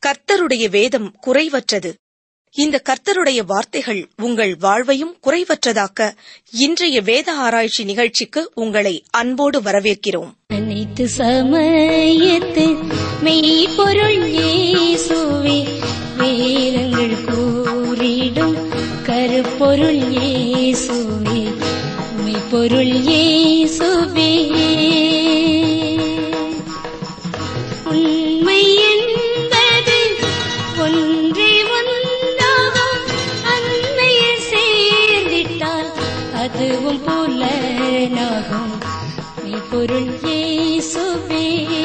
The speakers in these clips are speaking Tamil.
கர்த்தருடைய வேதம் குறைவற்றது இந்த கர்த்தருடைய வார்த்தைகள் உங்கள் வாழ்வையும் குறைவற்றதாக்க இன்றைய வேத ஆராய்ச்சி நிகழ்ச்சிக்கு உங்களை அன்போடு வரவேற்கிறோம் அனைத்து சமயத்து மெய்ப்பொருள் இயேசுவே வேதங்கள் கூறிடும் கருப்பொருள் இயேசுவே மெய்ப்பொருள் இயேசுவே உண்மை என்பது ஒன்றே ஒன்றாகும் அன்னையில் சேர்ந்திட்டால் அதுவும் புலனாகும் மெய்ப்பொருள் இயேசுவே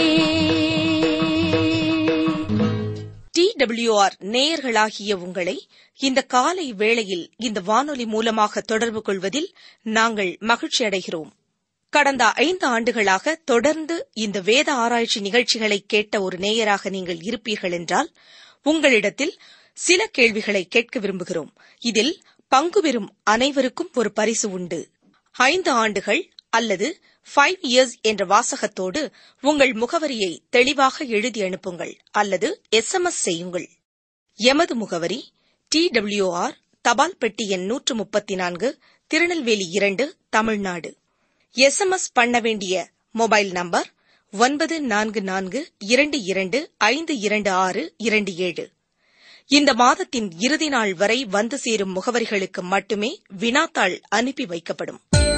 டி டபிள்யூஆர் நேயர்களாகிய உங்களை இந்த காலை வேளையில் இந்த வானொலி மூலமாக தொடர்பு கொள்வதில் நாங்கள் மகிழ்ச்சி அடைகிறோம் கடந்த ஐந்து ஆண்டுகளாக தொடர்ந்து இந்த வேத ஆராய்ச்சி நிகழ்ச்சிகளை கேட்ட ஒரு நேயராக நீங்கள் இருப்பீர்கள் என்றால் உங்களிடத்தில் சில கேள்விகளை கேட்க விரும்புகிறோம் இதில் பங்கு பெறும் அனைவருக்கும் ஒரு பரிசு உண்டு ஐந்து ஆண்டுகள் அல்லது ஃபைவ் இயர்ஸ் என்ற வாசகத்தோடு உங்கள் முகவரியை தெளிவாக எழுதி அனுப்புங்கள் அல்லது எஸ்எம்எஸ் செய்யுங்கள் எமது முகவரி டி டபிள்யூஆர் தபால் பெட்டி எண் நூற்று முப்பத்தி நான்கு திருநெல்வேலி இரண்டு தமிழ்நாடு எஸ்எம்எஸ் பண்ண வேண்டிய மொபைல் நம்பர் ஒன்பது நான்கு நான்கு இரண்டு இரண்டு ஐந்து இரண்டு ஆறு இரண்டு ஏழு இந்த மாதத்தின் இறுதி நாள் வரை வந்து சேரும் முகவரிகளுக்கு மட்டுமே வினாத்தாள் அனுப்பி வைக்கப்படும்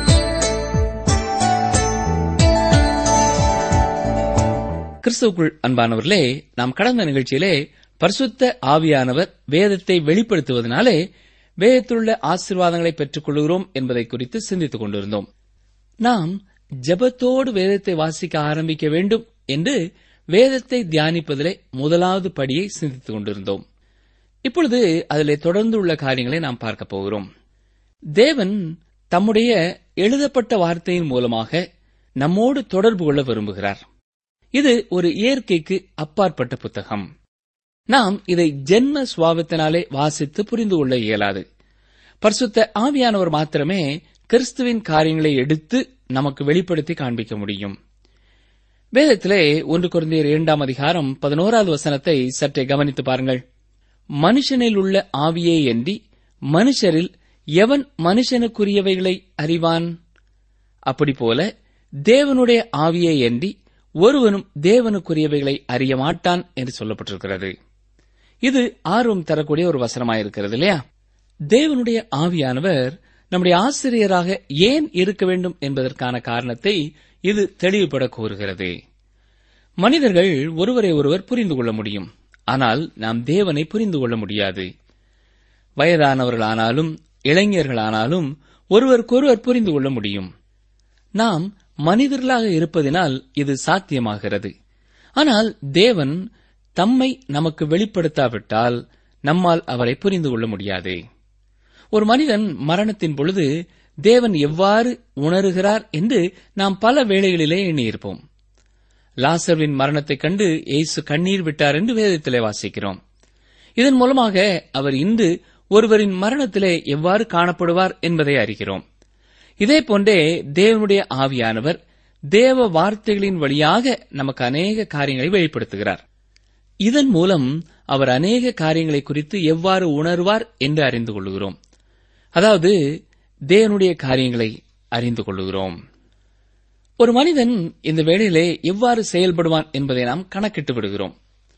கிறிஸ்துவுக்குள் அன்பானவர்களே நாம் கடந்த நிகழ்ச்சியிலே பரிசுத்த ஆவியானவர் வேதத்தை வெளிப்படுத்துவதனாலே வேதத்திலுள்ள ஆசீர்வாதங்களை பெற்றுக் கொள்கிறோம் என்பதை குறித்து சிந்தித்துக் கொண்டிருந்தோம் நாம் ஜெபத்தோடு வேதத்தை வாசிக்க ஆரம்பிக்க வேண்டும் என்று வேதத்தை தியானிப்பதிலே முதலாவது படியை சிந்தித்துக் கொண்டிருந்தோம் இப்பொழுது அதிலே தொடர்ந்து உள்ள காரியங்களை நாம் பார்க்க போகிறோம் தேவன் தம்முடைய எழுதப்பட்ட வார்த்தையின் மூலமாக நம்மோடு தொடர்பு கொள்ள விரும்புகிறார் இது ஒரு இயற்கைக்கு அப்பாற்பட்ட புத்தகம் நாம் இதை ஜென்ம சுவாபத்தினாலே வாசித்து புரிந்து கொள்ள இயலாது பரிசுத்த ஆவியானவர் மாத்திரமே கிறிஸ்துவின் காரியங்களை எடுத்து நமக்கு வெளிப்படுத்தி காண்பிக்க முடியும் வேதத்திலே ஒன்று குறைந்தர் இரண்டாம் அதிகாரம் பதினோராவது வசனத்தை சற்றே கவனித்து பாருங்கள் மனுஷனில் உள்ள ஆவியே என்றி மனுஷரில் எவன் மனுஷனுக்குரியவைகளை அறிவான் அப்படிப்போல தேவனுடைய ஆவியே என்றி ஒருவனும் தேவனுக்குரியவைகளை அறிய மாட்டான் என்று சொல்லப்பட்டிருக்கிறது இது ஆர்வம் தரக்கூடிய ஒரு வசனமாயிருக்கிறது இல்லையா தேவனுடைய ஆவியானவர் நம்முடைய ஆசிரியராக ஏன் இருக்க வேண்டும் என்பதற்கான காரணத்தை இது தெளிவுபட கூறுகிறது மனிதர்கள் ஒருவரை ஒருவர் புரிந்து கொள்ள முடியும் ஆனால் நாம் தேவனை புரிந்து கொள்ள முடியாது வயதானவர்களானாலும் இளைஞர்களானாலும் ஒருவருக்கொருவர் புரிந்து கொள்ள முடியும் நாம் மனிதர்களாக இருப்பதினால் இது சாத்தியமாகிறது ஆனால் தேவன் தம்மை நமக்கு வெளிப்படுத்தாவிட்டால் நம்மால் அவரை புரிந்து கொள்ள முடியாது ஒரு மனிதன் மரணத்தின் பொழுது தேவன் எவ்வாறு உணருகிறார் என்று நாம் பல வேளைகளிலே எண்ணியிருப்போம் லாசர்வின் மரணத்தைக் கண்டு இயேசு கண்ணீர் விட்டார் என்று வேதத்திலே வாசிக்கிறோம் இதன் மூலமாக அவர் இன்று ஒருவரின் மரணத்திலே எவ்வாறு காணப்படுவார் என்பதை அறிகிறோம் இதே போன்றே தேவனுடைய ஆவியானவர் தேவ வார்த்தைகளின் வழியாக நமக்கு அநேக காரியங்களை வெளிப்படுத்துகிறார் இதன் மூலம் அவர் அநேக காரியங்களை குறித்து எவ்வாறு உணர்வார் என்று அறிந்து கொள்கிறோம் அதாவது தேவனுடைய காரியங்களை அறிந்து கொள்கிறோம் ஒரு மனிதன் இந்த வேளையிலே எவ்வாறு செயல்படுவான் என்பதை நாம் கணக்கிட்டு விடுகிறோம்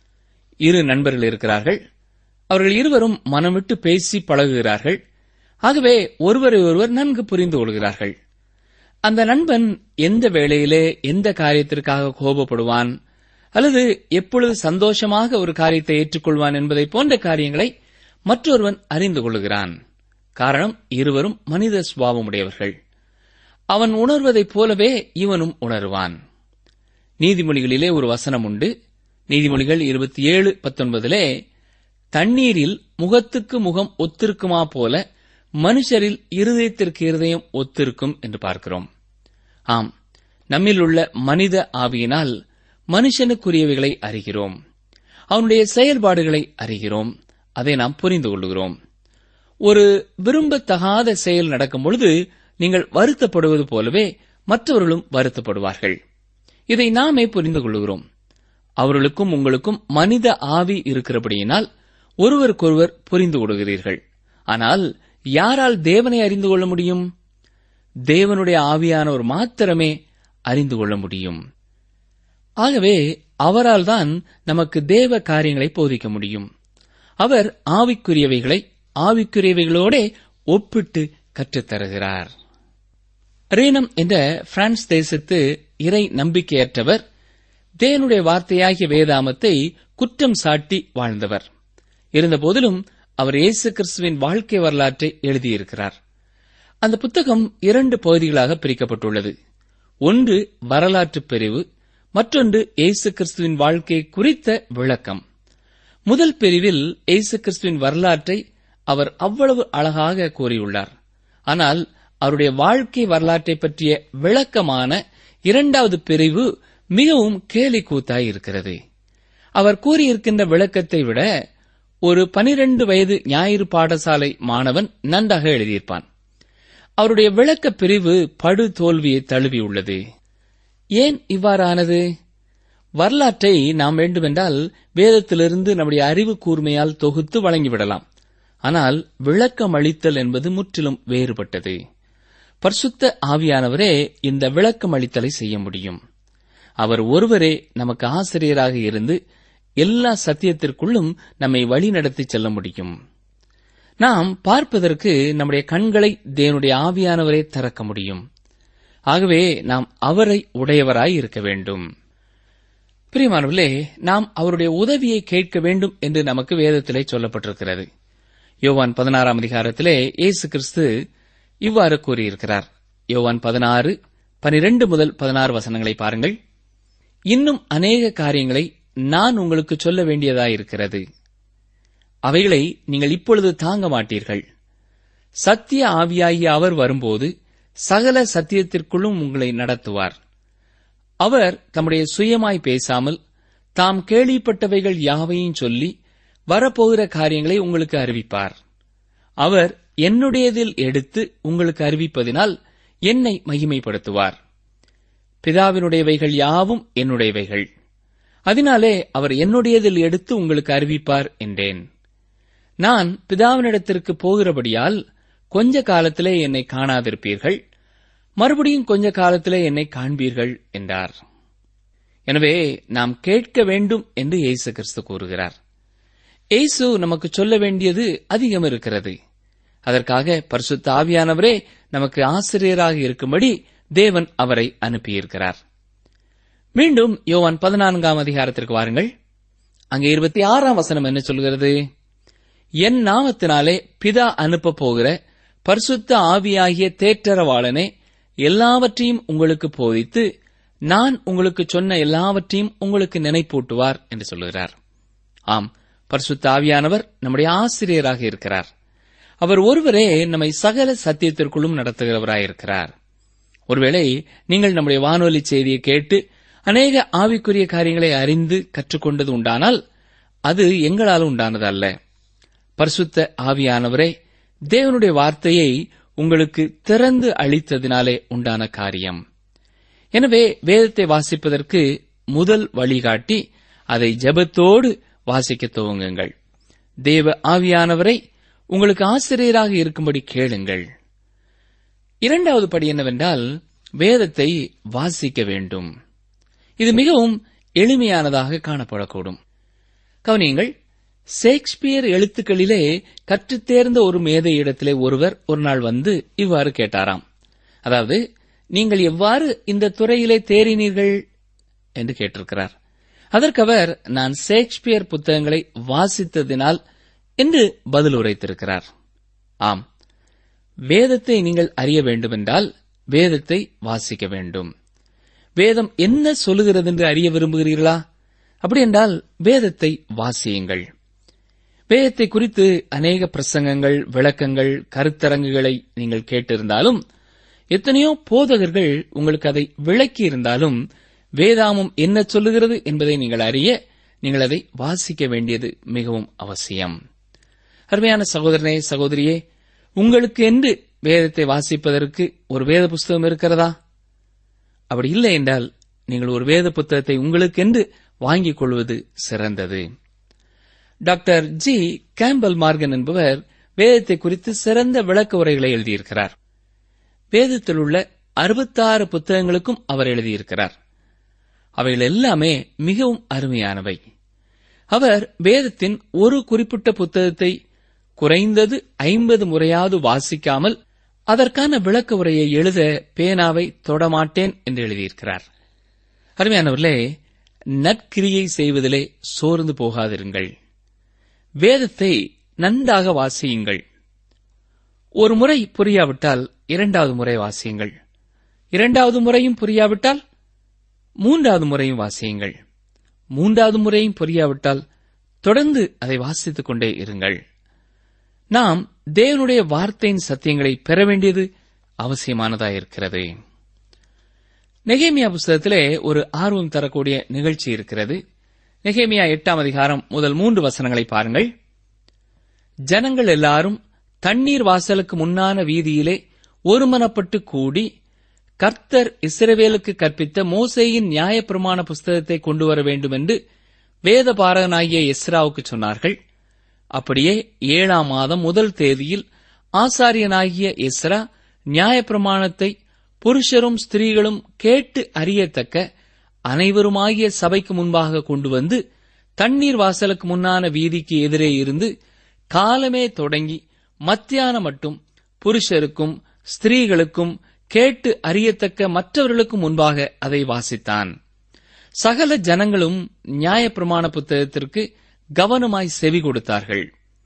இரு நண்பர்கள் இருக்கிறார்கள் அவர்கள் இருவரும் மனம் விட்டு பேசி பழகுகிறார்கள் ஆகவே ஒருவரை ஒருவர் நன்கு புரிந்து கொள்கிறார்கள் அந்த நண்பன் எந்த வேளையிலே எந்த காரியத்திற்காக கோபப்படுவான் அல்லது எப்பொழுது சந்தோஷமாக ஒரு காரியத்தை ஏற்றுக்கொள்வான் என்பதை போன்ற காரியங்களை மற்றொருவன் அறிந்து கொள்கிறான் காரணம் இருவரும் மனித சுவாவமுடையவர்கள் அவன் உணர்வதைப் போலவே இவனும் உணர்வான் நீதிமொழிகளிலே ஒரு வசனம் உண்டு நீதிமொழிகள் இருபத்தி ஏழு பத்தொன்பதிலே தண்ணீரில் முகத்துக்கு முகம் ஒத்திருக்குமா போல மனுஷரில் இருதயத்திற்கு இருதயம் ஒத்திருக்கும் என்று பார்க்கிறோம் ஆம் நம்மில் உள்ள மனித ஆவியினால் மனுஷனுக்குரியவைகளை அறிகிறோம் அவனுடைய செயல்பாடுகளை அறிகிறோம் அதை நாம் புரிந்து கொள்கிறோம் ஒரு விரும்பத்தகாத செயல் நடக்கும் பொழுது நீங்கள் வருத்தப்படுவது போலவே மற்றவர்களும் வருத்தப்படுவார்கள் இதை நாமே புரிந்து கொள்கிறோம் அவர்களுக்கும் உங்களுக்கும் மனித ஆவி இருக்கிறபடியினால் ஒருவருக்கொருவர் புரிந்து கொள்கிறீர்கள் ஆனால் யாரால் தேவனை அறிந்து கொள்ள முடியும் தேவனுடைய ஆவியானவர் மாத்திரமே அறிந்து கொள்ள முடியும் ஆகவே அவரால் தான் நமக்கு தேவ காரியங்களை போதிக்க முடியும் அவர் ஆவிக்குரியவைகளை ஆவிக்குரியவைகளோட ஒப்பிட்டு கற்றுத்தருகிறார் ரீனம் என்ற பிரான்ஸ் தேசத்து இறை நம்பிக்கையற்றவர் தேவனுடைய வார்த்தையாகிய வேதாமத்தை குற்றம் சாட்டி வாழ்ந்தவர் இருந்தபோதிலும் அவர் இயேசு கிறிஸ்துவின் வாழ்க்கை வரலாற்றை எழுதியிருக்கிறார் அந்த புத்தகம் இரண்டு பகுதிகளாக பிரிக்கப்பட்டுள்ளது ஒன்று வரலாற்று பிரிவு மற்றொன்று இயேசு கிறிஸ்துவின் வாழ்க்கை குறித்த விளக்கம் முதல் பிரிவில் இயேசு கிறிஸ்துவின் வரலாற்றை அவர் அவ்வளவு அழகாக கூறியுள்ளார் ஆனால் அவருடைய வாழ்க்கை வரலாற்றை பற்றிய விளக்கமான இரண்டாவது பிரிவு மிகவும் கேலி கூத்தாய் இருக்கிறது அவர் கூறியிருக்கின்ற விளக்கத்தை விட ஒரு பனிரெண்டு வயது ஞாயிறு பாடசாலை மாணவன் நன்றாக எழுதியிருப்பான் அவருடைய விளக்க பிரிவு படு தோல்வியை தழுவியுள்ளது ஏன் இவ்வாறானது வரலாற்றை நாம் வேண்டுமென்றால் வேதத்திலிருந்து நம்முடைய அறிவு கூர்மையால் தொகுத்து வழங்கிவிடலாம் ஆனால் விளக்கம் அளித்தல் என்பது முற்றிலும் வேறுபட்டது பரிசுத்த ஆவியானவரே இந்த விளக்கம் அளித்தலை செய்ய முடியும் அவர் ஒருவரே நமக்கு ஆசிரியராக இருந்து எல்லா சத்தியத்திற்குள்ளும் நம்மை வழிநடத்தி செல்ல முடியும் நாம் பார்ப்பதற்கு நம்முடைய கண்களை தேவனுடைய ஆவியானவரே திறக்க முடியும் ஆகவே நாம் அவரை உடையவராய் இருக்க வேண்டும் பிரியமானவர்களே நாம் அவருடைய உதவியை கேட்க வேண்டும் என்று நமக்கு வேதத்திலே சொல்லப்பட்டிருக்கிறது யோவான் பதினாறாம் அதிகாரத்திலே இயேசு கிறிஸ்து இவ்வாறு கூறியிருக்கிறார் யோவான் பதினாறு பனிரெண்டு முதல் பதினாறு வசனங்களை பாருங்கள் இன்னும் அநேக காரியங்களை நான் உங்களுக்கு சொல்ல வேண்டியதாயிருக்கிறது அவைகளை நீங்கள் இப்பொழுது தாங்க மாட்டீர்கள் சத்திய ஆவியாகிய அவர் வரும்போது சகல சத்தியத்திற்குள்ளும் உங்களை நடத்துவார் அவர் தம்முடைய சுயமாய் பேசாமல் தாம் கேள்விப்பட்டவைகள் யாவையும் சொல்லி வரப்போகிற காரியங்களை உங்களுக்கு அறிவிப்பார் அவர் என்னுடையதில் எடுத்து உங்களுக்கு அறிவிப்பதினால் என்னை மகிமைப்படுத்துவார் பிதாவினுடையவைகள் யாவும் என்னுடையவைகள் அதனாலே அவர் என்னுடையதில் எடுத்து உங்களுக்கு அறிவிப்பார் என்றேன் நான் பிதாவினிடத்திற்கு போகிறபடியால் கொஞ்ச காலத்திலே என்னை காணாதிருப்பீர்கள் மறுபடியும் கொஞ்ச காலத்திலே என்னை காண்பீர்கள் என்றார் எனவே நாம் கேட்க வேண்டும் என்று இயேசு கிறிஸ்து கூறுகிறார் இயேசு நமக்கு சொல்ல வேண்டியது அதிகம் இருக்கிறது அதற்காக பரிசுத்த ஆவியானவரே நமக்கு ஆசிரியராக இருக்கும்படி தேவன் அவரை அனுப்பியிருக்கிறார் மீண்டும் யோவான் பதினான்காம் அதிகாரத்திற்கு வாருங்கள் அங்கே இருபத்தி ஆறாம் வசனம் என்ன சொல்கிறது என் நாமத்தினாலே பிதா அனுப்பப் போகிற பரிசுத்த ஆவியாகிய தேற்றரவாளனே எல்லாவற்றையும் உங்களுக்கு போதித்து நான் உங்களுக்கு சொன்ன எல்லாவற்றையும் உங்களுக்கு நினைப்பூட்டுவார் என்று சொல்லுகிறார் ஆம் பரிசுத்த ஆவியானவர் நம்முடைய ஆசிரியராக இருக்கிறார் அவர் ஒருவரே நம்மை சகல சத்தியத்திற்குள்ளும் நடத்துகிறவராயிருக்கிறார் ஒருவேளை நீங்கள் நம்முடைய வானொலி செய்தியை கேட்டு அநேக ஆவிக்குரிய காரியங்களை அறிந்து கற்றுக்கொண்டது உண்டானால் அது எங்களால் உண்டானது அல்ல பரிசுத்த ஆவியானவரே தேவனுடைய வார்த்தையை உங்களுக்கு திறந்து அளித்ததினாலே உண்டான காரியம் எனவே வேதத்தை வாசிப்பதற்கு முதல் வழிகாட்டி அதை ஜெபத்தோடு வாசிக்க துவங்குங்கள் தேவ ஆவியானவரை உங்களுக்கு ஆசிரியராக இருக்கும்படி கேளுங்கள் இரண்டாவது படி என்னவென்றால் வேதத்தை வாசிக்க வேண்டும் இது மிகவும் எளிமையானதாக காணப்படக்கூடும் கவனியங்கள் ஷேக்ஸ்பியர் எழுத்துக்களிலே கற்றுத் தேர்ந்த ஒரு மேதை இடத்திலே ஒருவர் ஒரு நாள் வந்து இவ்வாறு கேட்டாராம் அதாவது நீங்கள் எவ்வாறு இந்த துறையிலே தேறினீர்கள் என்று கேட்டிருக்கிறார் அதற்கு அவர் நான் ஷேக்ஸ்பியர் புத்தகங்களை வாசித்ததினால் என்று பதில் உரைத்திருக்கிறார் ஆம் வேதத்தை நீங்கள் அறிய வேண்டுமென்றால் வேதத்தை வாசிக்க வேண்டும் வேதம் என்ன சொல்லுகிறது என்று அறிய விரும்புகிறீர்களா அப்படி என்றால் வேதத்தை வாசியுங்கள் வேதத்தை குறித்து அநேக பிரசங்கங்கள் விளக்கங்கள் கருத்தரங்குகளை நீங்கள் கேட்டிருந்தாலும் எத்தனையோ போதகர்கள் உங்களுக்கு அதை விளக்கி இருந்தாலும் வேதாமம் என்ன சொல்லுகிறது என்பதை நீங்கள் அறிய நீங்கள் அதை வாசிக்க வேண்டியது மிகவும் அவசியம் அருமையான சகோதரனே சகோதரியே உங்களுக்கு என்று வேதத்தை வாசிப்பதற்கு ஒரு வேத புஸ்தகம் இருக்கிறதா அப்படி இல்லை என்றால் நீங்கள் ஒரு வேத புத்தகத்தை உங்களுக்கென்று வாங்கிக் கொள்வது சிறந்தது டாக்டர் ஜி கேம்பல் மார்கன் என்பவர் வேதத்தை குறித்து சிறந்த விளக்க உரைகளை எழுதியிருக்கிறார் வேதத்தில் உள்ள அறுபத்தாறு புத்தகங்களுக்கும் அவர் எழுதியிருக்கிறார் அவைகள் எல்லாமே மிகவும் அருமையானவை அவர் வேதத்தின் ஒரு குறிப்பிட்ட புத்தகத்தை குறைந்தது ஐம்பது முறையாவது வாசிக்காமல் அதற்கான விளக்க உரையை எழுத பேனாவை தொடமாட்டேன் என்று எழுதியிருக்கிறார் அருமையானவர்களே நற்கிரியை செய்வதிலே சோர்ந்து போகாதிருங்கள் வேதத்தை நன்றாக வாசியுங்கள் ஒரு முறை புரியாவிட்டால் இரண்டாவது முறை வாசியுங்கள் இரண்டாவது முறையும் புரியாவிட்டால் மூன்றாவது முறையும் வாசியுங்கள் மூன்றாவது முறையும் புரியாவிட்டால் தொடர்ந்து அதை வாசித்துக் கொண்டே இருங்கள் நாம் தேவனுடைய வார்த்தையின் சத்தியங்களை பெற வேண்டியது அவசியமானதாயிருக்கிறது நெகேமியா புஸ்தகத்திலே ஒரு ஆர்வம் தரக்கூடிய நிகழ்ச்சி இருக்கிறது நெகேமியா எட்டாம் அதிகாரம் முதல் மூன்று வசனங்களை பாருங்கள் ஜனங்கள் எல்லாரும் தண்ணீர் வாசலுக்கு முன்னான வீதியிலே ஒருமனப்பட்டு கூடி கர்த்தர் இஸ்ரவேலுக்கு கற்பித்த மோசேயின் நியாயப்பிரமாண புஸ்தகத்தை கொண்டு வர வேண்டும் என்று வேதபாரகனாகிய எஸ்ராவுக்கு சொன்னார்கள் அப்படியே ஏழாம் மாதம் முதல் தேதியில் ஆசாரியனாகிய எஸ்ரா நியாயப்பிரமாணத்தை புருஷரும் ஸ்திரீகளும் கேட்டு அறியத்தக்க அனைவருமாகிய சபைக்கு முன்பாக கொண்டு வந்து தண்ணீர் வாசலுக்கு முன்னான வீதிக்கு எதிரே இருந்து காலமே தொடங்கி மத்தியானம் மட்டும் புருஷருக்கும் ஸ்திரீகளுக்கும் கேட்டு அறியத்தக்க மற்றவர்களுக்கும் முன்பாக அதை வாசித்தான் சகல ஜனங்களும் நியாயப்பிரமாண புத்தகத்திற்கு கவனமாய் செவி கொடுத்தார்கள்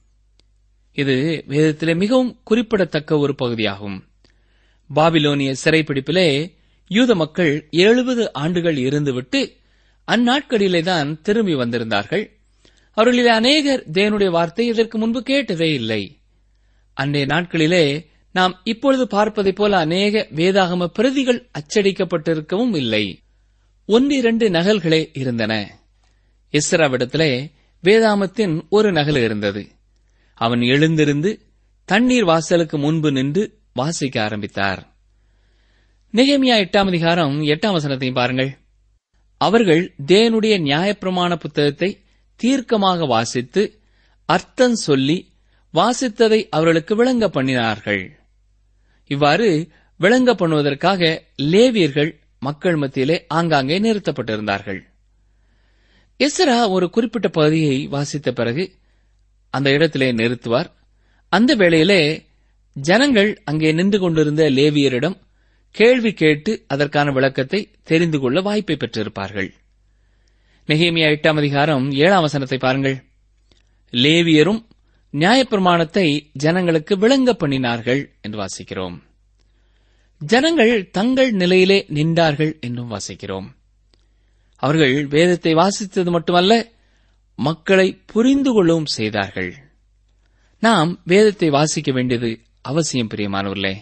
இது வேதத்திலே மிகவும் குறிப்பிடத்தக்க ஒரு பகுதியாகும் பாபிலோனிய சிறைப்பிடிப்பிலே யூத மக்கள் எழுபது ஆண்டுகள் இருந்துவிட்டு அந்நாட்களிலேதான் திரும்பி வந்திருந்தார்கள் அவர்களிலே அநேகர் தேவனுடைய வார்த்தை இதற்கு முன்பு கேட்டதே இல்லை அன்றைய நாட்களிலே நாம் இப்பொழுது பார்ப்பதைப் போல அநேக வேதாகம பிரதிகள் அச்சடிக்கப்பட்டிருக்கவும் இல்லை ஒன்றிரண்டு நகல்களே இருந்தன இஸ்ராவிடத்திலே வேதாமத்தின் ஒரு நகல் இருந்தது அவன் எழுந்திருந்து தண்ணீர் வாசலுக்கு முன்பு நின்று வாசிக்க ஆரம்பித்தார் நெகேமியா எட்டாம் அதிகாரம் எட்டாம் வசனத்தையும் பாருங்கள் அவர்கள் தேவனுடைய நியாயப்பிரமாண புத்தகத்தை தீர்க்கமாக வாசித்து அர்த்தம் சொல்லி வாசித்ததை அவர்களுக்கு விளங்க பண்ணினார்கள் இவ்வாறு விளங்க பண்ணுவதற்காக லேவியர்கள் மக்கள் மத்தியிலே ஆங்காங்கே நிறுத்தப்பட்டிருந்தார்கள் எஸ்ரா ஒரு குறிப்பிட்ட பகுதியை வாசித்த பிறகு அந்த இடத்திலே நிறுத்துவார் அந்த வேளையிலே ஜனங்கள் அங்கே நின்று கொண்டிருந்த லேவியரிடம் கேள்வி கேட்டு அதற்கான விளக்கத்தை தெரிந்து கொள்ள வாய்ப்பை பெற்றிருப்பார்கள் நெகேமியா எட்டாம் அதிகாரம் ஏழாம் வசனத்தை பாருங்கள் லேவியரும் நியாயப்பிரமாணத்தை ஜனங்களுக்கு விளங்க பண்ணினார்கள் என்று வாசிக்கிறோம் ஜனங்கள் தங்கள் நிலையிலே நின்றார்கள் என்றும் வாசிக்கிறோம் அவர்கள் வேதத்தை வாசித்தது மட்டுமல்ல மக்களை புரிந்து கொள்ளவும் செய்தார்கள் நாம் வேதத்தை வாசிக்க வேண்டியது அவசியம் பிரியமானவர்களே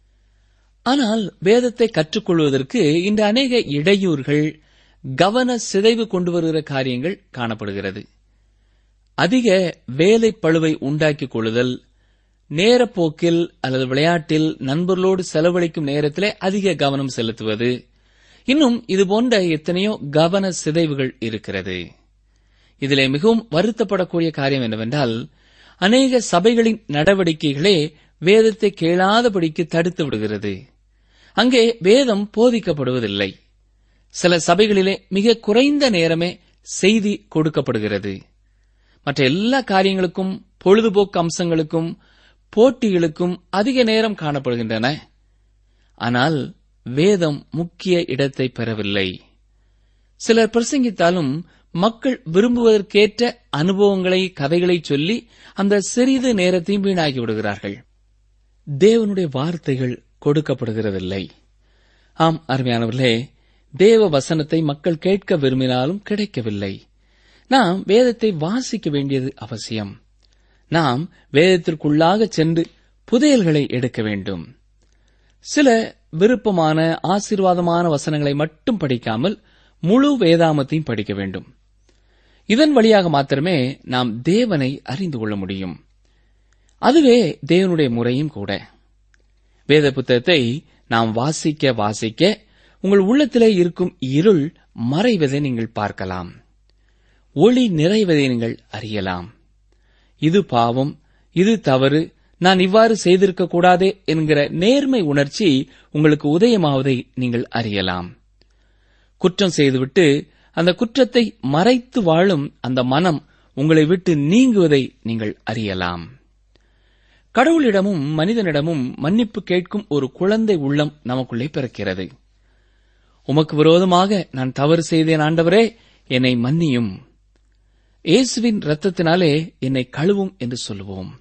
ஆனால் வேதத்தை கற்றுக்கொள்வதற்கு இன்று அநேக இடையூறுகள் கவன சிதைவு கொண்டு வருகிற காரியங்கள் காணப்படுகிறது அதிக வேலை பழுவை உண்டாக்கிக் கொள்ளுதல் நேரப்போக்கில் அல்லது விளையாட்டில் நண்பர்களோடு செலவழிக்கும் நேரத்திலே அதிக கவனம் செலுத்துவது இன்னும் இது போன்ற எத்தனையோ கவன சிதைவுகள் இருக்கிறது இதிலே மிகவும் வருத்தப்படக்கூடிய காரியம் என்னவென்றால் அநேக சபைகளின் நடவடிக்கைகளே வேதத்தை கேளாதபடிக்கு தடுத்து விடுகிறது அங்கே வேதம் போதிக்கப்படுவதில்லை சில சபைகளிலே மிக குறைந்த நேரமே செய்தி கொடுக்கப்படுகிறது மற்ற எல்லா காரியங்களுக்கும் பொழுதுபோக்கு அம்சங்களுக்கும் போட்டிகளுக்கும் அதிக நேரம் காணப்படுகின்றன ஆனால் வேதம் முக்கிய இடத்தை பெறவில்லை சிலர் பிரசங்கித்தாலும் மக்கள் விரும்புவதற்கேற்ற அனுபவங்களை கதைகளை சொல்லி அந்த சிறிது நேரத்தையும் வீணாகி விடுகிறார்கள் தேவனுடைய வார்த்தைகள் கொடுக்கப்படுகிறதில்லை ஆம் அருமையானவர்களே தேவ வசனத்தை மக்கள் கேட்க விரும்பினாலும் கிடைக்கவில்லை நாம் வேதத்தை வாசிக்க வேண்டியது அவசியம் நாம் வேதத்திற்குள்ளாக சென்று புதையல்களை எடுக்க வேண்டும் சில விருப்பமான ஆசீர்வாதமான வசனங்களை மட்டும் படிக்காமல் முழு வேதாமத்தையும் படிக்க வேண்டும் இதன் வழியாக மாத்திரமே நாம் தேவனை அறிந்து கொள்ள முடியும் அதுவே தேவனுடைய முறையும் கூட வேத புத்தகத்தை நாம் வாசிக்க வாசிக்க உங்கள் உள்ளத்திலே இருக்கும் இருள் மறைவதை நீங்கள் பார்க்கலாம் ஒளி நிறைவதை நீங்கள் அறியலாம் இது பாவம் இது தவறு நான் இவ்வாறு செய்திருக்க கூடாதே என்கிற நேர்மை உணர்ச்சி உங்களுக்கு உதயமாவதை நீங்கள் அறியலாம் குற்றம் செய்துவிட்டு அந்த குற்றத்தை மறைத்து வாழும் அந்த மனம் உங்களை விட்டு நீங்குவதை நீங்கள் அறியலாம் கடவுளிடமும் மனிதனிடமும் மன்னிப்பு கேட்கும் ஒரு குழந்தை உள்ளம் நமக்குள்ளே பிறக்கிறது உமக்கு விரோதமாக நான் தவறு செய்தேன் ஆண்டவரே என்னை மன்னியும் இயேசுவின் இரத்தத்தினாலே என்னை கழுவும் என்று சொல்லுவோம்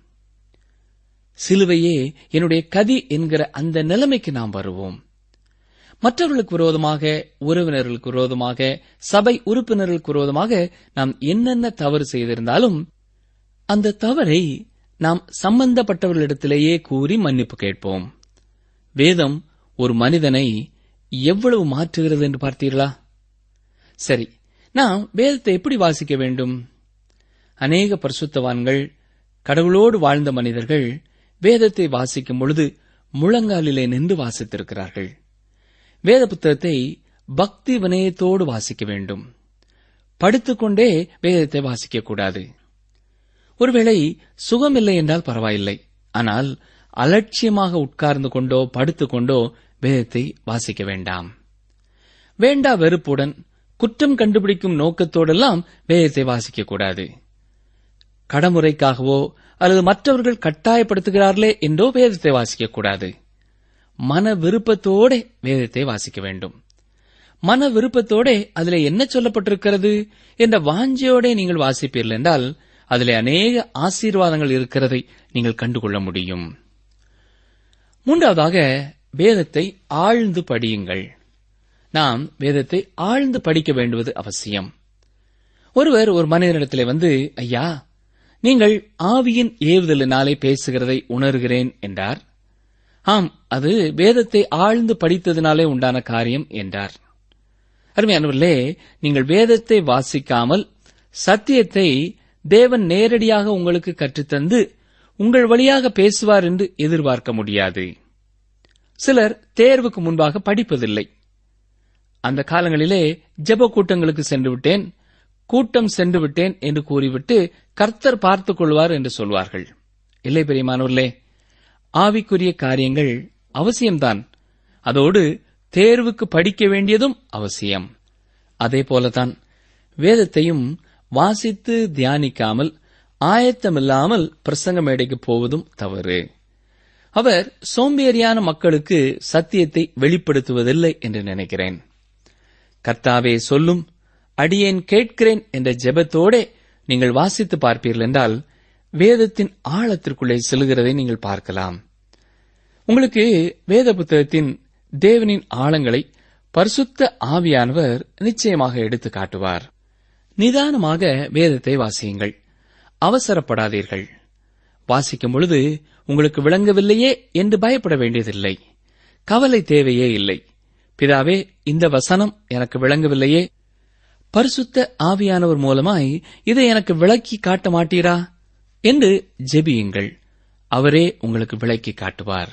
சிலுவையே என்னுடைய கதி என்கிற அந்த நிலைமைக்கு நாம் வருவோம் மற்றவர்களுக்கு விரோதமாக உறவினர்களுக்கு விரோதமாக சபை உறுப்பினர்களுக்கு விரோதமாக நாம் என்னென்ன தவறு செய்திருந்தாலும் அந்த தவறை நாம் சம்பந்தப்பட்டவர்களிடத்திலேயே கூறி மன்னிப்பு கேட்போம் வேதம் ஒரு மனிதனை எவ்வளவு மாற்றுகிறது என்று பார்த்தீர்களா சரி நாம் வேதத்தை எப்படி வாசிக்க வேண்டும் அநேக பரிசுத்தவான்கள் கடவுளோடு வாழ்ந்த மனிதர்கள் வேதத்தை வாசிக்கும் பொழுது முழங்காலிலே நின்று வாசித்திருக்கிறார்கள் வேத புத்தகத்தை பக்தி வினயத்தோடு வாசிக்க வேண்டும் படுத்துக்கொண்டே வேதத்தை வாசிக்கக்கூடாது ஒருவேளை சுகமில்லை என்றால் பரவாயில்லை ஆனால் அலட்சியமாக உட்கார்ந்து கொண்டோ படுத்துக்கொண்டோ வேதத்தை வாசிக்க வேண்டாம் வேண்டா வெறுப்புடன் குற்றம் கண்டுபிடிக்கும் நோக்கத்தோடெல்லாம் வேதத்தை வாசிக்கக்கூடாது கடமுறைக்காகவோ அல்லது மற்றவர்கள் கட்டாயப்படுத்துகிறார்களே என்றோ வேதத்தை வாசிக்கக்கூடாது மன விருப்பத்தோட வேதத்தை வாசிக்க வேண்டும் மன விருப்பத்தோட அதிலே என்ன சொல்லப்பட்டிருக்கிறது என்ற வாஞ்சியோட நீங்கள் வாசிப்பீர்கள் என்றால் அதிலே அநேக ஆசீர்வாதங்கள் இருக்கிறதை நீங்கள் கண்டுகொள்ள முடியும் மூன்றாவதாக வேதத்தை ஆழ்ந்து படியுங்கள் நாம் வேதத்தை ஆழ்ந்து படிக்க வேண்டுவது அவசியம் ஒருவர் ஒரு மனிதனிடத்திலே வந்து ஐயா நீங்கள் ஆவியின் ஏவுதலினாலே பேசுகிறதை உணர்கிறேன் என்றார் ஆம் அது வேதத்தை ஆழ்ந்து படித்ததினாலே உண்டான காரியம் என்றார் அருமையானவர்களே நீங்கள் வேதத்தை வாசிக்காமல் சத்தியத்தை தேவன் நேரடியாக உங்களுக்கு கற்றுத்தந்து உங்கள் வழியாக பேசுவார் என்று எதிர்பார்க்க முடியாது சிலர் தேர்வுக்கு முன்பாக படிப்பதில்லை அந்த காலங்களிலே ஜெப கூட்டங்களுக்கு சென்று விட்டேன் கூட்டம் சென்று விட்டேன் என்று கூறிவிட்டு கர்த்தர் பார்த்துக் கொள்வார் என்று சொல்வார்கள் இல்லை பெரியமானவர்களே ஆவிக்குரிய காரியங்கள் அவசியம்தான் அதோடு தேர்வுக்கு படிக்க வேண்டியதும் அவசியம் அதே போலதான் வேதத்தையும் வாசித்து தியானிக்காமல் ஆயத்தமில்லாமல் பிரசங்க மேடைக்கு போவதும் தவறு அவர் சோம்பேறியான மக்களுக்கு சத்தியத்தை வெளிப்படுத்துவதில்லை என்று நினைக்கிறேன் கர்த்தாவே சொல்லும் அடியேன் கேட்கிறேன் என்ற ஜெபத்தோடே நீங்கள் வாசித்து பார்ப்பீர்கள் என்றால் வேதத்தின் ஆழத்திற்குள்ளே செல்கிறதை நீங்கள் பார்க்கலாம் உங்களுக்கு வேத புத்தகத்தின் தேவனின் ஆழங்களை பரிசுத்த ஆவியானவர் நிச்சயமாக எடுத்து காட்டுவார் நிதானமாக வேதத்தை வாசியுங்கள் அவசரப்படாதீர்கள் வாசிக்கும் பொழுது உங்களுக்கு விளங்கவில்லையே என்று பயப்பட வேண்டியதில்லை கவலை தேவையே இல்லை பிதாவே இந்த வசனம் எனக்கு விளங்கவில்லையே பரிசுத்த ஆவியானவர் மூலமாய் இதை எனக்கு விளக்கி காட்ட மாட்டீரா என்று ஜெபியுங்கள் அவரே உங்களுக்கு விளக்கி காட்டுவார்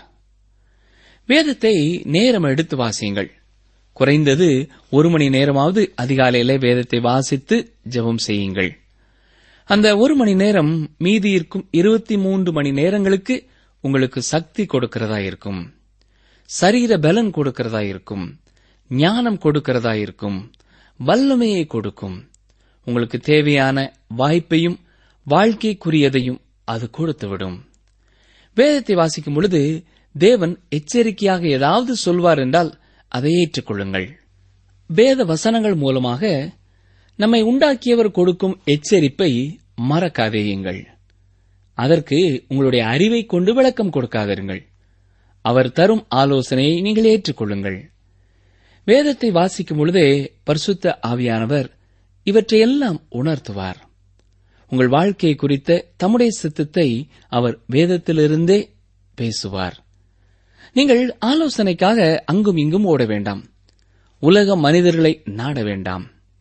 வேதத்தை நேரம் எடுத்து வாசியுங்கள் குறைந்தது ஒரு மணி நேரமாவது அதிகாலையிலே வேதத்தை வாசித்து ஜெபம் செய்யுங்கள் அந்த ஒரு மணி நேரம் மீதி இருக்கும் இருபத்தி மூன்று மணி நேரங்களுக்கு உங்களுக்கு சக்தி கொடுக்கிறதா இருக்கும் சரீர பலன் கொடுக்கிறதா இருக்கும் ஞானம் கொடுக்கிறதா இருக்கும் வல்லமையை கொடுக்கும் உங்களுக்கு தேவையான வாய்ப்பையும் வாழ்க்கைக்குரியதையும் அது கொடுத்துவிடும் வேதத்தை வாசிக்கும் பொழுது தேவன் எச்சரிக்கையாக ஏதாவது சொல்வார் என்றால் அதை ஏற்றுக்கொள்ளுங்கள் வேத வசனங்கள் மூலமாக நம்மை உண்டாக்கியவர் கொடுக்கும் எச்சரிப்பை மறக்காதேயுங்கள் அதற்கு உங்களுடைய அறிவை கொண்டு விளக்கம் கொடுக்காதிருங்கள் அவர் தரும் ஆலோசனையை நீங்கள் ஏற்றுக்கொள்ளுங்கள் வேதத்தை வாசிக்கும் பொழுதே பரிசுத்த ஆவியானவர் இவற்றையெல்லாம் உணர்த்துவார் உங்கள் வாழ்க்கை குறித்த தம்முடைய சித்தத்தை அவர் வேதத்திலிருந்தே பேசுவார் நீங்கள் ஆலோசனைக்காக அங்கும் இங்கும் ஓட வேண்டாம் உலக மனிதர்களை நாட வேண்டாம்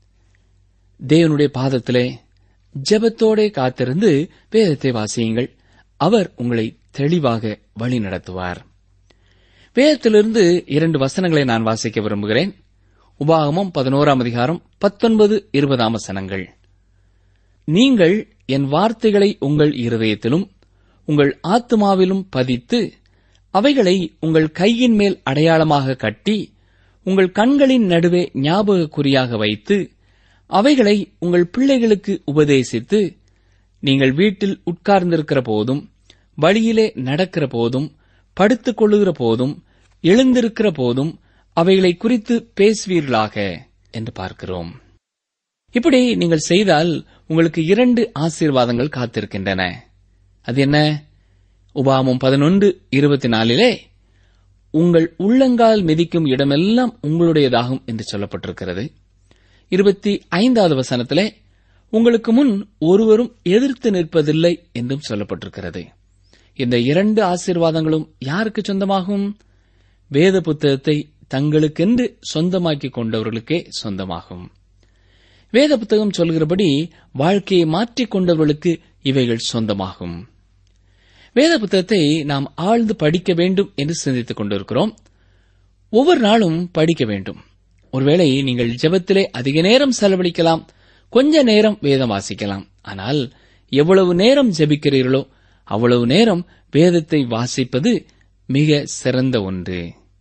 தேவனுடைய பாதத்திலே ஜெபத்தோடே காத்திருந்து வேதத்தை வாசியுங்கள் அவர் உங்களை தெளிவாக வழி நடத்துவார் வேதத்திலிருந்து இரண்டு வசனங்களை நான் வாசிக்க விரும்புகிறேன் உபாகமம் பதினோராம் அதிகாரம் பத்தொன்பது இருபதாம் வசனங்கள் நீங்கள் என் வார்த்தைகளை உங்கள் இருதயத்திலும் உங்கள் ஆத்துமாவிலும் பதித்து அவைகளை உங்கள் கையின் மேல் அடையாளமாக கட்டி உங்கள் கண்களின் நடுவே ஞாபக குறியாக வைத்து அவைகளை உங்கள் பிள்ளைகளுக்கு உபதேசித்து நீங்கள் வீட்டில் உட்கார்ந்திருக்கிற போதும் வழியிலே நடக்கிற போதும் படுத்துக் கொள்ளுகிற போதும் எழுந்திருக்கிற போதும் அவைகளை குறித்து பேசுவீர்களாக என்று பார்க்கிறோம் இப்படி நீங்கள் செய்தால் உங்களுக்கு இரண்டு ஆசீர்வாதங்கள் காத்திருக்கின்றன அது என்ன உபாமம் பதினொன்று இருபத்தி நாலிலே உங்கள் உள்ளங்கால் மிதிக்கும் இடமெல்லாம் உங்களுடையதாகும் என்று சொல்லப்பட்டிருக்கிறது இருபத்தி ஐந்தாவது வசனத்திலே உங்களுக்கு முன் ஒருவரும் எதிர்த்து நிற்பதில்லை என்றும் சொல்லப்பட்டிருக்கிறது இந்த இரண்டு ஆசீர்வாதங்களும் யாருக்கு சொந்தமாகும் வேத புத்தகத்தை தங்களுக்கென்று சொந்தமாக்கிக் கொண்டவர்களுக்கே சொந்தமாகும் வேத புத்தகம் சொல்கிறபடி வாழ்க்கையை மாற்றிக் கொண்டவர்களுக்கு இவைகள் சொந்தமாகும் வேத புத்தகத்தை நாம் ஆழ்ந்து படிக்க வேண்டும் என்று சிந்தித்துக் கொண்டிருக்கிறோம் ஒவ்வொரு நாளும் படிக்க வேண்டும் ஒருவேளை நீங்கள் ஜெபத்திலே அதிக நேரம் செலவழிக்கலாம் கொஞ்ச நேரம் வேதம் வாசிக்கலாம் ஆனால் எவ்வளவு நேரம் ஜெபிக்கிறீர்களோ அவ்வளவு நேரம் வேதத்தை வாசிப்பது மிக சிறந்த ஒன்று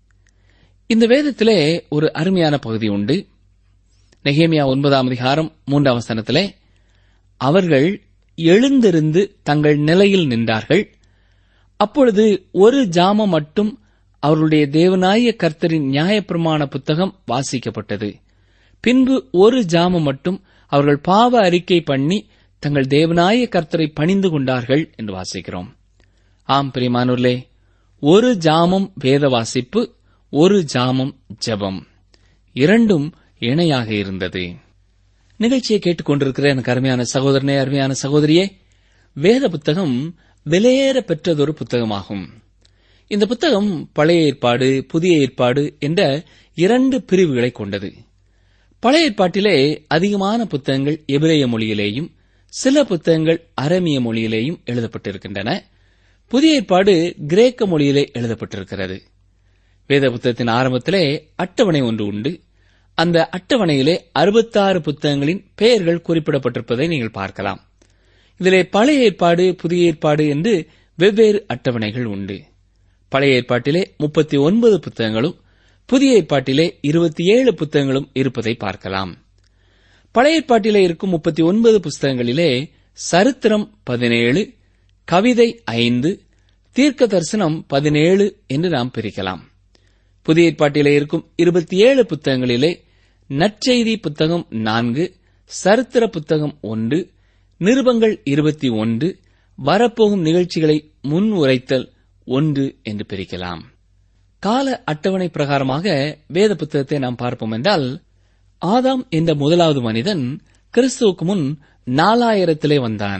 இந்த வேதத்திலே ஒரு அருமையான பகுதி உண்டு நெகேமியா ஒன்பதாம் அதிகாரம் மூன்றாம் வசனத்திலே அவர்கள் எழுந்திருந்து தங்கள் நிலையில் நின்றார்கள் அப்பொழுது ஒரு ஜாமம் மட்டும் அவர்களுடைய தேவனாய கர்த்தரின் நியாயப்பிரமாண புத்தகம் வாசிக்கப்பட்டது பின்பு ஒரு ஜாமம் மட்டும் அவர்கள் பாவ அறிக்கை பண்ணி தங்கள் தேவனாய கர்த்தரை பணிந்து கொண்டார்கள் என்று வாசிக்கிறோம் ஆம் பிரிமானுர்களே ஒரு ஜாமம் வேத வாசிப்பு ஒரு ஜாமம் ஜெபம் இரண்டும் இணையாக இருந்தது நிகழ்ச்சியை கேட்டுக்கொண்டிருக்கிற எனக்கு அருமையான சகோதரனே அருமையான சகோதரியே வேத புத்தகம் விலையேற பெற்றதொரு புத்தகமாகும் இந்த புத்தகம் பழைய ஏற்பாடு புதிய ஏற்பாடு என்ற இரண்டு பிரிவுகளை கொண்டது பழைய ஏற்பாட்டிலே அதிகமான புத்தகங்கள் எபிரேய மொழியிலேயும் சில புத்தகங்கள் அரமிய மொழியிலேயும் எழுதப்பட்டிருக்கின்றன புதிய ஏற்பாடு கிரேக்க மொழியிலே எழுதப்பட்டிருக்கிறது வேத புத்தகத்தின் ஆரம்பத்திலே அட்டவணை ஒன்று உண்டு அந்த அட்டவணையிலே அறுபத்தாறு புத்தகங்களின் பெயர்கள் குறிப்பிடப்பட்டிருப்பதை நீங்கள் பார்க்கலாம் இதிலே பழைய ஏற்பாடு புதிய ஏற்பாடு என்று வெவ்வேறு அட்டவணைகள் உண்டு பழைய ஏற்பாட்டிலே முப்பத்தி ஒன்பது புத்தகங்களும் புதிய ஏற்பாட்டிலே இருபத்தி ஏழு புத்தகங்களும் இருப்பதை பார்க்கலாம் பழைய ஏற்பாட்டிலே இருக்கும் முப்பத்தி ஒன்பது புஸ்தகங்களிலே சரித்திரம் பதினேழு கவிதை ஐந்து தீர்க்க தரிசனம் பதினேழு என்று நாம் பிரிக்கலாம் புதிய ஏற்பாட்டிலே இருக்கும் இருபத்தி ஏழு புத்தகங்களிலே நற்செய்தி புத்தகம் நான்கு சரித்திர புத்தகம் ஒன்று நிருபங்கள் இருபத்தி ஒன்று வரப்போகும் நிகழ்ச்சிகளை முன் உரைத்தல் ஒன்று என்று பிரிக்கலாம் கால அட்டவணை பிரகாரமாக வேத புத்தகத்தை நாம் பார்ப்போம் என்றால் ஆதாம் என்ற முதலாவது மனிதன் கிறிஸ்துவுக்கு முன் நாலாயிரத்திலே வந்தான்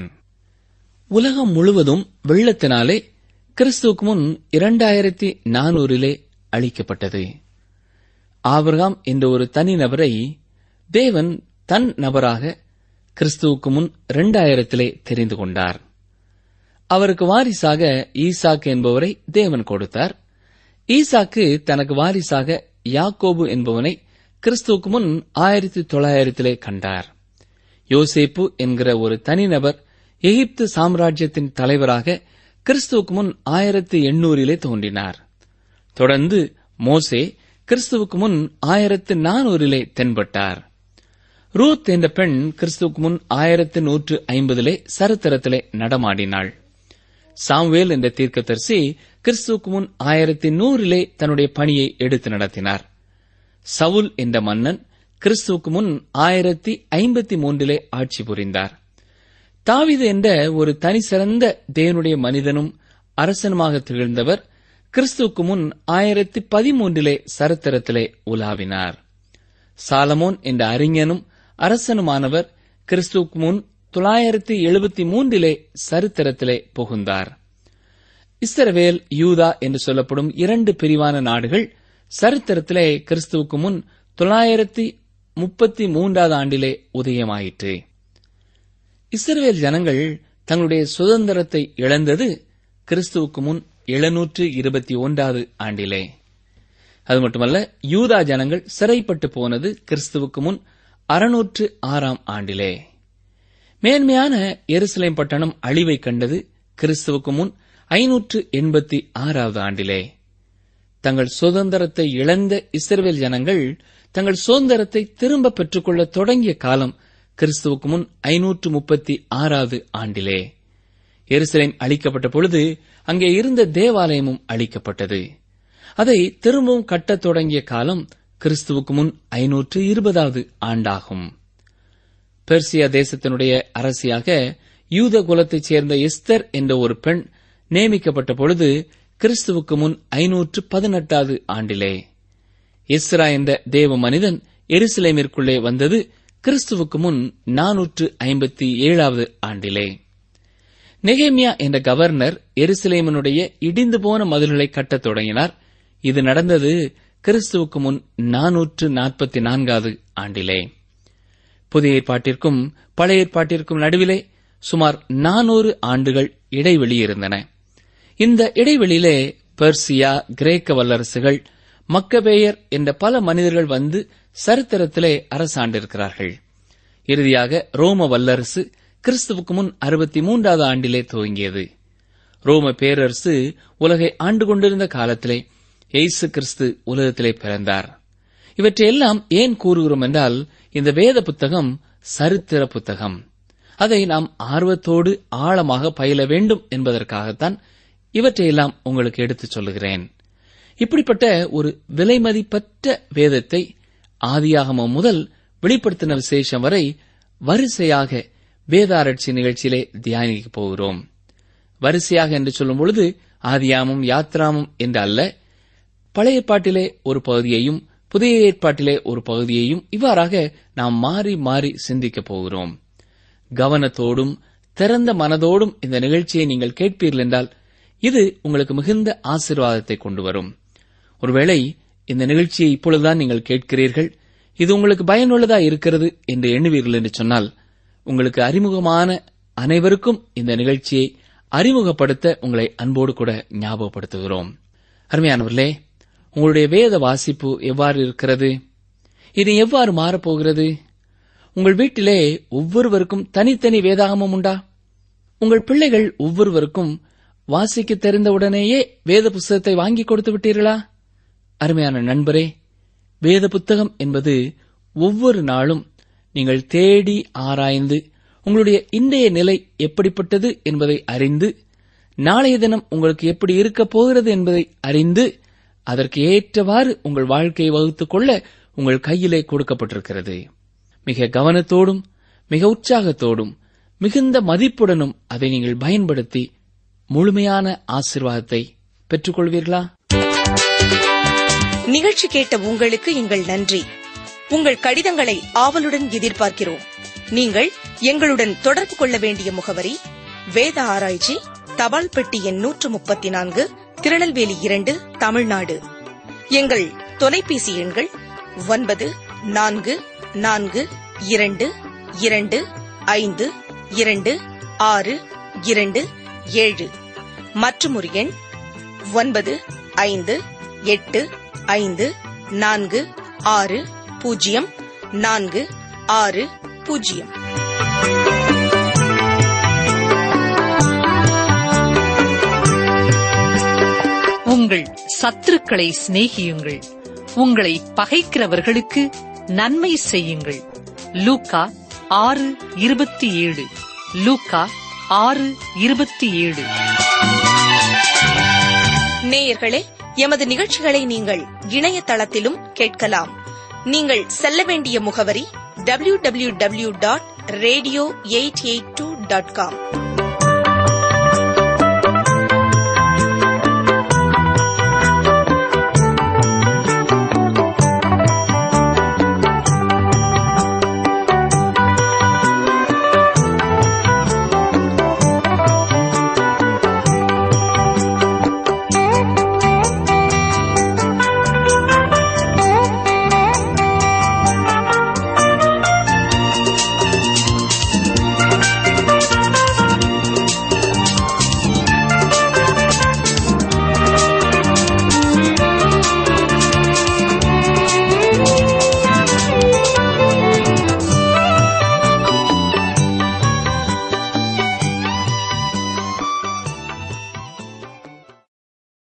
உலகம் முழுவதும் வெள்ளத்தினாலே கிறிஸ்துவுக்கு முன் இரண்டாயிரத்தி நானூறிலே அழிக்கப்பட்டது ஆபிரகாம் என்ற ஒரு தனி நபரை தேவன் தன் நபராக கிறிஸ்துவுக்கு முன் இரண்டாயிரத்திலே தெரிந்து கொண்டார் அவருக்கு வாரிசாக ஈசாக்கு என்பவரை தேவன் கொடுத்தார் ஈசாக்கு தனக்கு வாரிசாக யாக்கோபு என்பவனை கிறிஸ்துவுக்கு முன் ஆயிரத்தி தொள்ளாயிரத்திலே கண்டார் யோசேப்பு என்கிற ஒரு தனிநபர் எகிப்து சாம்ராஜ்யத்தின் தலைவராக கிறிஸ்துவுக்கு முன் ஆயிரத்தி எண்ணூறிலே தோன்றினார் தொடர்ந்து மோசே கிறிஸ்துவுக்கு முன் ஆயிரத்து நானூறிலே தென்பட்டார் ரூத் என்ற பெண் கிறிஸ்துவுக்கு முன் ஆயிரத்து நூற்று ஐம்பதிலே சரித்திரத்திலே நடமாடினாள் சாம்வேல் என்ற தீர்க்கதரிசி கிறிஸ்துவுக்கு முன் ஆயிரத்தி நூறிலே தன்னுடைய பணியை எடுத்து நடத்தினார் சவுல் என்ற மன்னன் கிறிஸ்துவுக்கு முன் ஆயிரத்தி ஐம்பத்தி மூன்றிலே ஆட்சி புரிந்தார் தாவீது என்ற ஒரு தனி சிறந்த தேவனுடைய மனிதனும் அரசனுமாக திகழ்ந்தவர் கிறிஸ்துவுக்கு முன் ஆயிரத்தி பதிமூன்றிலே சரித்திரத்திலே உலாவினார் சாலமோன் என்ற அறிஞனும் அரசனுமானவர் கிறிஸ்துவுக்கு முன் தொள்ளாயிரத்தி எழுபத்தி மூன்றிலே சரித்திரத்திலே புகுந்தார் இஸ்ரவேல் யூதா என்று சொல்லப்படும் இரண்டு பிரிவான நாடுகள் சரித்திரத்திலே கிறிஸ்துவுக்கு முன் தொள்ளாயிரத்தி முப்பத்தி மூன்றாவது ஆண்டிலே உதயமாயிற்று இஸ்ரவேல் ஜனங்கள் தங்களுடைய சுதந்திரத்தை இழந்தது கிறிஸ்துவுக்கு முன் எழுநூற்று இருபத்தி ஒன்றாவது ஆண்டிலே அது மட்டுமல்ல யூதா ஜனங்கள் சிறைப்பட்டு போனது கிறிஸ்துவுக்கு முன் அறுநூற்று ஆறாம் ஆண்டிலே மேன்மையான எருசலேம் பட்டணம் அழிவை கண்டது கிறிஸ்துவுக்கு முன் ஐநூற்று எண்பத்தி ஆறாவது ஆண்டிலே தங்கள் சுதந்திரத்தை இழந்த இஸ்ரவேல் ஜனங்கள் தங்கள் சுதந்திரத்தை திரும்ப பெற்றுக்கொள்ள தொடங்கிய காலம் கிறிஸ்துவுக்கு முன் ஐநூற்று முப்பத்தி ஆறாவது ஆண்டிலே எருசலேம் அழிக்கப்பட்ட பொழுது அங்கே இருந்த தேவாலயமும் அழிக்கப்பட்டது அதை திரும்பவும் கட்டத் தொடங்கிய காலம் கிறிஸ்துவுக்கு முன் ஐநூற்று இருபதாவது ஆண்டாகும் பெர்சியா தேசத்தினுடைய அரசியாக யூத குலத்தைச் சேர்ந்த எஸ்தர் என்ற ஒரு பெண் நியமிக்கப்பட்ட பொழுது கிறிஸ்துவுக்கு முன் ஐநூற்று பதினெட்டாவது ஆண்டிலே இஸ்ரா என்ற தேவ மனிதன் எருசலேமிற்குள்ளே வந்தது கிறிஸ்துவுக்கு முன் நானூற்று ஐம்பத்தி ஏழாவது ஆண்டிலே நெகேமியா என்ற கவர்னர் எருசலேமனுடைய இடிந்து போன மதில்களை கட்டத் தொடங்கினார் இது நடந்தது கிறிஸ்துவுக்கு முன் நானூற்று நாற்பத்தி நான்காவது ஆண்டிலே புதிய ஏற்பாட்டிற்கும் பழைய ஏற்பாட்டிற்கும் நடுவிலே சுமார் நானூறு ஆண்டுகள் இடைவெளி இருந்தன இந்த இடைவெளியிலே பெர்சியா கிரேக்க வல்லரசுகள் மக்கபேயர் என்ற பல மனிதர்கள் வந்து சரித்திரத்திலே அரசாண்டிருக்கிறார்கள் இறுதியாக ரோம வல்லரசு கிறிஸ்துவுக்கு முன் அறுபத்தி மூன்றாவது ஆண்டிலே துவங்கியது ரோம பேரரசு உலகை ஆண்டு கொண்டிருந்த காலத்திலே இயேசு கிறிஸ்து உலகத்திலே பிறந்தார் இவற்றையெல்லாம் ஏன் கூறுகிறோம் என்றால் இந்த வேத புத்தகம் சரித்திர புத்தகம் அதை நாம் ஆர்வத்தோடு ஆழமாக பயில வேண்டும் என்பதற்காகத்தான் இவற்றையெல்லாம் உங்களுக்கு எடுத்துச் சொல்லுகிறேன் இப்படிப்பட்ட ஒரு விலைமதிப்பற்ற வேதத்தை ஆதியாகமம் முதல் வெளிப்படுத்தின விசேஷம் வரை வரிசையாக வேதாராய்ச்சி நிகழ்ச்சியிலே தியானிக்க போகிறோம் வரிசையாக என்று சொல்லும் பொழுது ஆதியாமம் யாத்ராமம் என்று அல்ல பழைய ஏற்பாட்டிலே ஒரு பகுதியையும் புதிய ஏற்பாட்டிலே ஒரு பகுதியையும் இவ்வாறாக நாம் மாறி மாறி சிந்திக்கப் போகிறோம் கவனத்தோடும் திறந்த மனதோடும் இந்த நிகழ்ச்சியை நீங்கள் கேட்பீர்கள் என்றால் இது உங்களுக்கு மிகுந்த ஆசீர்வாதத்தை கொண்டு வரும் ஒருவேளை இந்த நிகழ்ச்சியை இப்பொழுதுதான் நீங்கள் கேட்கிறீர்கள் இது உங்களுக்கு பயனுள்ளதா இருக்கிறது என்று எண்ணுவீர்கள் என்று சொன்னால் உங்களுக்கு அறிமுகமான அனைவருக்கும் இந்த நிகழ்ச்சியை அறிமுகப்படுத்த உங்களை அன்போடு கூட ஞாபகப்படுத்துகிறோம் அருமையானவர்களே உங்களுடைய வேத வாசிப்பு எவ்வாறு இருக்கிறது இது எவ்வாறு மாறப்போகிறது உங்கள் வீட்டிலே ஒவ்வொருவருக்கும் தனித்தனி வேதாகமம் உண்டா உங்கள் பிள்ளைகள் ஒவ்வொருவருக்கும் வாசிக்க தெரிந்தவுடனேயே வேத புஸ்தகத்தை வாங்கி கொடுத்து விட்டீர்களா அருமையான நண்பரே வேத புத்தகம் என்பது ஒவ்வொரு நாளும் நீங்கள் தேடி ஆராய்ந்து உங்களுடைய இன்றைய நிலை எப்படிப்பட்டது என்பதை அறிந்து நாளைய தினம் உங்களுக்கு எப்படி இருக்கப் போகிறது என்பதை அறிந்து அதற்கு ஏற்றவாறு உங்கள் வாழ்க்கையை வகுத்துக் கொள்ள உங்கள் கையிலே கொடுக்கப்பட்டிருக்கிறது மிக கவனத்தோடும் மிக உற்சாகத்தோடும் மிகுந்த மதிப்புடனும் அதை நீங்கள் பயன்படுத்தி முழுமையான ஆசிர்வாதத்தை பெற்றுக்கொள்வீர்களா நிகழ்ச்சி கேட்ட உங்களுக்கு எங்கள் நன்றி உங்கள் கடிதங்களை ஆவலுடன் எதிர்பார்க்கிறோம் நீங்கள் எங்களுடன் தொடர்பு கொள்ள வேண்டிய முகவரி வேத ஆராய்ச்சி தபால் பெட்டி எண் நூற்று முப்பத்தி நான்கு திருநெல்வேலி இரண்டு தமிழ்நாடு எங்கள் தொலைபேசி எண்கள் ஒன்பது நான்கு நான்கு இரண்டு இரண்டு ஐந்து இரண்டு ஆறு இரண்டு ஏழு மற்றும் ஒரு எண் ஒன்பது ஐந்து எட்டு ஐந்து நான்கு ஆறு பூஜ்ஜியம் நான்கு ஆறு பூஜ்ஜியம் உங்கள் சத்துருக்களை சிநேகியுங்கள் உங்களை பகைக்கிறவர்களுக்கு நன்மை செய்யுங்கள் லூக்கா ஆறு இருபத்தி ஏழு லூக்கா ஆறு இருபத்தி ஏழு நேயர்களே எமது நிகழ்ச்சிகளை நீங்கள் இணையதளத்திலும் கேட்கலாம் நீங்கள் செல்ல வேண்டிய முகவரி W W W dot radio eight eight two dot com